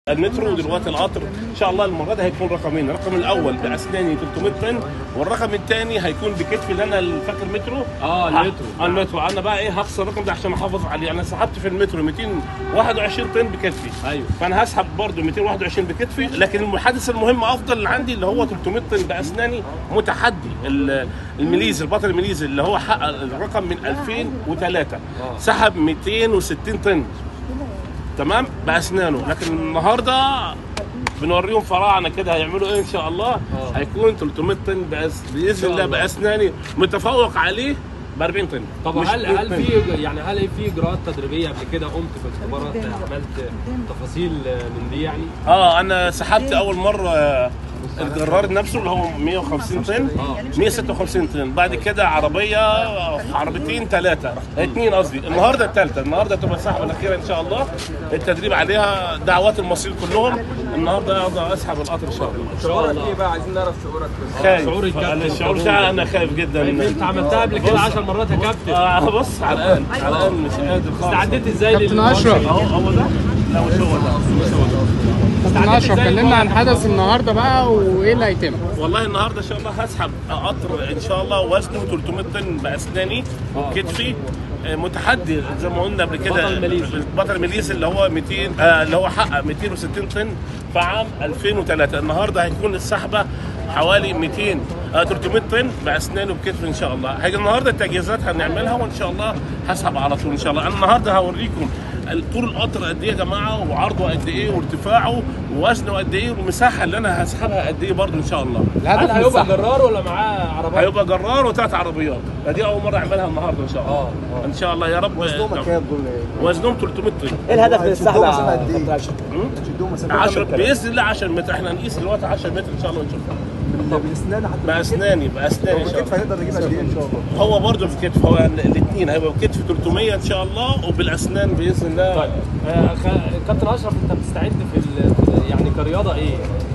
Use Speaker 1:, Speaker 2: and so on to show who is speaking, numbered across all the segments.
Speaker 1: المترو دلوقتي القطر ان شاء الله المره دي هيكون رقمين الرقم الاول باسناني 300 طن والرقم الثاني هيكون بكتفي اللي انا اللي فاكر مترو
Speaker 2: اه المترو
Speaker 1: اه المترو انا بقى ايه هخسر الرقم ده عشان احافظ عليه انا سحبت في المترو 221 طن بكتفي
Speaker 2: ايوه
Speaker 1: فانا هسحب برضه 221 بكتفي لكن المحادث المهم افضل اللي عندي اللي هو 300 طن باسناني متحدي ال- الميليزي البطل الميليزي اللي هو حقق الرقم من 2003
Speaker 2: آه.
Speaker 1: سحب 260 طن تمام باسنانه لكن النهارده بنوريهم فراعنه كده هيعملوا ايه ان شاء الله
Speaker 2: آه.
Speaker 1: هيكون 300 طن بأس باذن
Speaker 2: شاء
Speaker 1: الله
Speaker 2: الله.
Speaker 1: باسناني متفوق عليه ب 40 طن
Speaker 2: طب
Speaker 1: مش
Speaker 2: هل
Speaker 1: 100
Speaker 2: هل
Speaker 1: طن.
Speaker 2: في يعني هل في اجراءات تدريبيه قبل كده قمت في اختبارات عملت تفاصيل من دي يعني؟
Speaker 1: اه انا سحبت اول مره آه، الجرار نفسه اللي هو 150 طن 156 طن بعد كده عربيه آه، عربيتين ثلاثه اثنين قصدي النهارده الثالثه النهارده تبقى السحبه الاخيره ان شاء الله التدريب عليها دعوات المصريين كلهم النهارده اقدر اسحب القطر ان شاء الله
Speaker 2: شعورك ايه
Speaker 3: بقى عايزين نعرف شعورك
Speaker 1: خايف
Speaker 2: شعور الكابتن
Speaker 1: الشعور
Speaker 2: طبعاً.
Speaker 1: بتاعي انا خايف جدا
Speaker 2: انت عملتها قبل كده 10 مرات يا كابتن
Speaker 1: آه بص على الان على الان مش قادر خالص
Speaker 2: استعديت ازاي
Speaker 4: كابتن
Speaker 2: للمواجهة
Speaker 4: أشرف.
Speaker 2: دي؟
Speaker 1: اهو هو ده لا مش هو ده مش هو ده
Speaker 4: كابتن اشرف
Speaker 2: إزاي
Speaker 4: كلمنا عن
Speaker 2: المواجهة؟
Speaker 4: حدث النهارده بقى وايه اللي هيتم
Speaker 1: والله النهارده ان شاء الله هسحب قطر ان شاء الله وزنه 300 طن باسناني وكتفي آه، متحدي زي ما قلنا قبل كده
Speaker 2: بطل ماليزي.
Speaker 1: البطل الماليزي اللي هو 200 آه اللي هو حقق 260 طن في عام 2003 النهارده هيكون السحبه حوالي 200 آه 300 طن باسنان وبكتف ان شاء الله هيجي النهارده التجهيزات هنعملها وان شاء الله هسحب على طول ان شاء الله انا النهارده هوريكم طول القطر قد ايه يا جماعه وعرضه قد ايه وارتفاعه ووزنه قد ايه والمساحه اللي انا هسحبها قد ايه برضه ان شاء الله
Speaker 2: هل
Speaker 4: الهدف من
Speaker 2: هيبقى
Speaker 4: السحب
Speaker 2: جرار ولا معاه عربيه؟
Speaker 1: هيبقى جرار وثلاث عربيات فدي اول مره اعملها النهارده ان شاء الله
Speaker 2: اه اه
Speaker 1: ان شاء الله يا رب
Speaker 3: وزنهم كام دول
Speaker 1: وزنهم 300 طن
Speaker 5: ايه الهدف من السحب يا
Speaker 3: مسافة قد إيه؟
Speaker 5: كابتن أشرف؟
Speaker 3: هتشدهم مسافه
Speaker 1: 10 باذن الله 10 متر احنا هنقيس دلوقتي 10 متر ان شاء الله ونشوف
Speaker 3: بالاسنان حتى
Speaker 1: باسناني باسناني ان شاء
Speaker 3: الكتف
Speaker 1: الله
Speaker 3: هنقدر نجيب قد ايه ان شاء الله
Speaker 1: هو برضه في كتف هو الاثنين هيبقى كتف 300 ان شاء الله وبالاسنان باذن الله
Speaker 2: طيب آه، خ- كابتن اشرف انت بتستعد في ال- في- يعني كرياضه ايه؟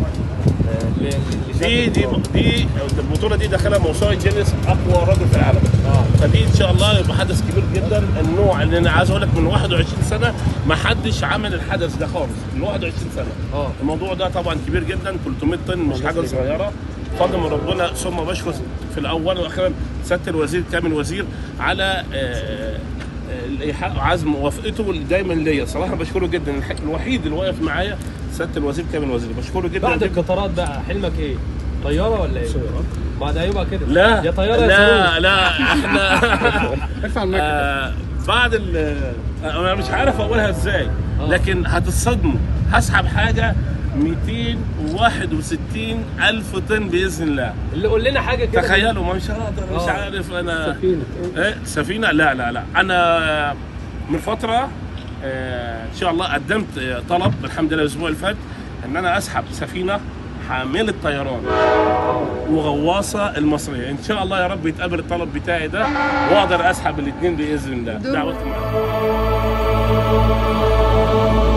Speaker 2: آه، ل- ل-
Speaker 1: دي دي دي البطوله دي دخلها موسوعه جينيس اقوى رجل في العالم
Speaker 2: اه
Speaker 1: فدي ان شاء الله يبقى حدث كبير جدا النوع اللي انا عايز اقول لك من 21 سنه ما حدش عمل الحدث ده خالص من 21 سنه
Speaker 2: اه
Speaker 1: الموضوع ده طبعا كبير جدا 300 طن مش حاجه صغيره فضل من ربنا ثم بشكر في الاول واخيرا سياده الوزير كامل وزير على آه، آه، الإيحاء عزم موافقته دايما ليا صراحه بشكره جدا الح- الوحيد اللي واقف معايا سياده الوزير كامل وزير بشكره جدا
Speaker 2: بعد
Speaker 1: جدا
Speaker 2: القطارات بقى حلمك ايه؟ طياره ولا ايه؟ ما ده هيبقى كده
Speaker 1: لا
Speaker 2: يا طياره يا
Speaker 1: لا
Speaker 2: صاروخ.
Speaker 1: لا احنا
Speaker 4: ارفع المايك
Speaker 1: آه بعد ال انا مش عارف اقولها ازاي
Speaker 2: آه.
Speaker 1: لكن هتتصدموا هسحب حاجه 261 الف طن باذن الله
Speaker 2: اللي قول لنا حاجه كده
Speaker 1: تخيلوا ما مش هقدر مش
Speaker 2: آه.
Speaker 1: عارف انا
Speaker 4: سفينة.
Speaker 1: ايه سفينه لا لا لا انا من فتره آه ان شاء الله قدمت آه، طلب الحمد لله الاسبوع اللي فات ان انا اسحب سفينه حامله طيران وغواصه المصريه ان شاء الله يا رب يتقبل الطلب بتاعي ده واقدر اسحب الاثنين باذن الله دعوه